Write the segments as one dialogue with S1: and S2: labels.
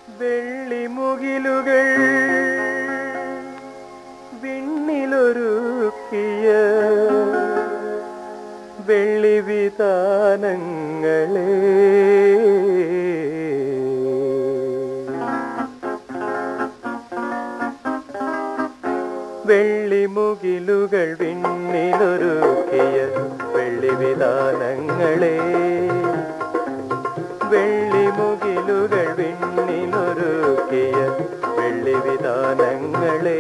S1: വെള്ളിമുകിലുകൾ വിണ്ണിലൊരുക്കിയ വെള്ളിവിതാനങ്ങളെ വെള്ളിമുകിലുകൾ വിണ്ണിലൊരുക്കിയ വെള്ളിവിതാനങ്ങളെ വെള്ളിമുകിലുകൾ വിണ്ണിലൊരുക്കിയ വെള്ളിവിതാനങ്ങളെ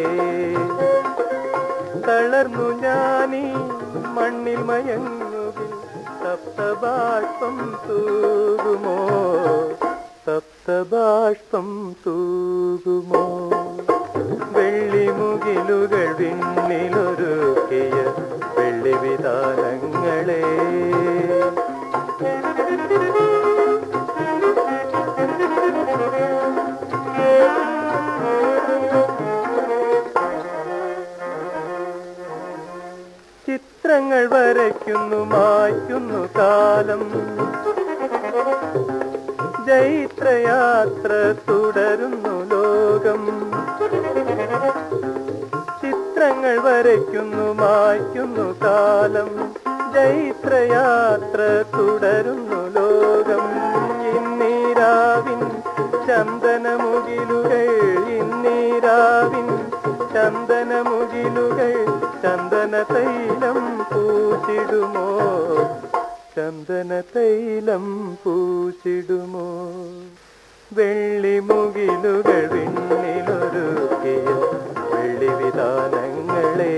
S1: തളർന്നു ഞാനീ മണ്ണിൽ മയങ്ങുകിൽ സപ്തബാഷ്പം തൂകുമോ സപ്തബാഷ്പം തൂകുമോ വെള്ളിമുകിലുകൾ വിണ്ണിലൊരുക്കിയ വെള്ളിവിധാനങ്ങളെ ചിത്രങ്ങൾ വരയ്ക്കുന്നു മായ്ക്കുന്നു കാലം ജൈത്രയാത്ര തുടരുന്നു ലോകം ചിത്രങ്ങൾ വരയ്ക്കുന്നു മായ്ക്കുന്നു കാലം ജൈത്രയാത്ര തുടരുന്നു ലോകം ഇന്നീരാവിൻ ചന്ദനമുകിലുകൾ ഇന്നീരാവിൻ ചന്ദനമുകിലുകൾ ചന്ദന തൈലം പൂച്ചിടുമോ ചന്ദന തൈലം പൂച്ചിടുമോ വെള്ളിമുകിലുകൾ വിണ്ണിലൊരുക്കിയ വെള്ളിവിധാനങ്ങളെ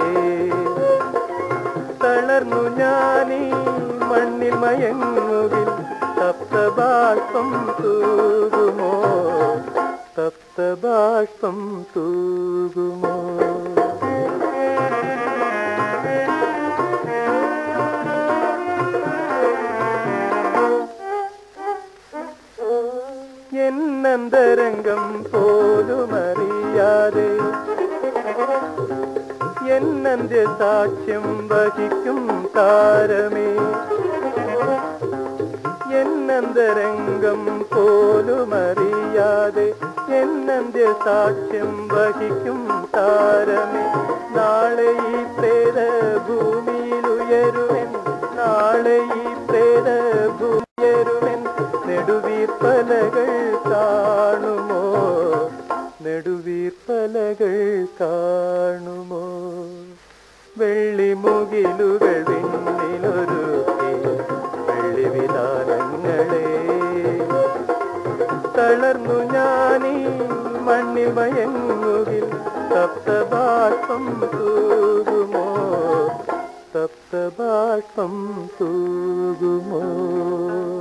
S1: തളർന്നു ഞാനീ മണ്ണിൽ മയങ്ങുകിൽ സപ്തബാഷ്പം തൂകുമോ സപ്തബാഷ്പം തൂകുമോ എന്നന്തരംഗം പോലുമറിയാതെ എന്നന്ത്യ സാക്ഷ്യം വഹിക്കും താരമേ എന്നന്തരംഗം പോലുമറിയാതെ എന്നന്ത്യ സാക്ഷ്യം വഹിക്കും താരമേ നാളെ ഈ പ്രേത ഭൂമിയിൽ ഉയരുവൻ നാളെ ഈ പ്രേത ഭൂമിയരുവൻ നെടുവീർപ്പലകൾ കാണുമോ നെടുവീർപ്പലകൾ കാണുമോ വെള്ളിമുകിലുകൾ വിണ്ണിലൊരുക്കിയ വെള്ളിവിധാനങ്ങളെ തളർന്നു ഞാനീ മണ്ണിൽ മയങ്ങുകിൽ സപ്തബാഷ്പം തൂകുമോ സപ്തബാഷ്പം തൂകുമോ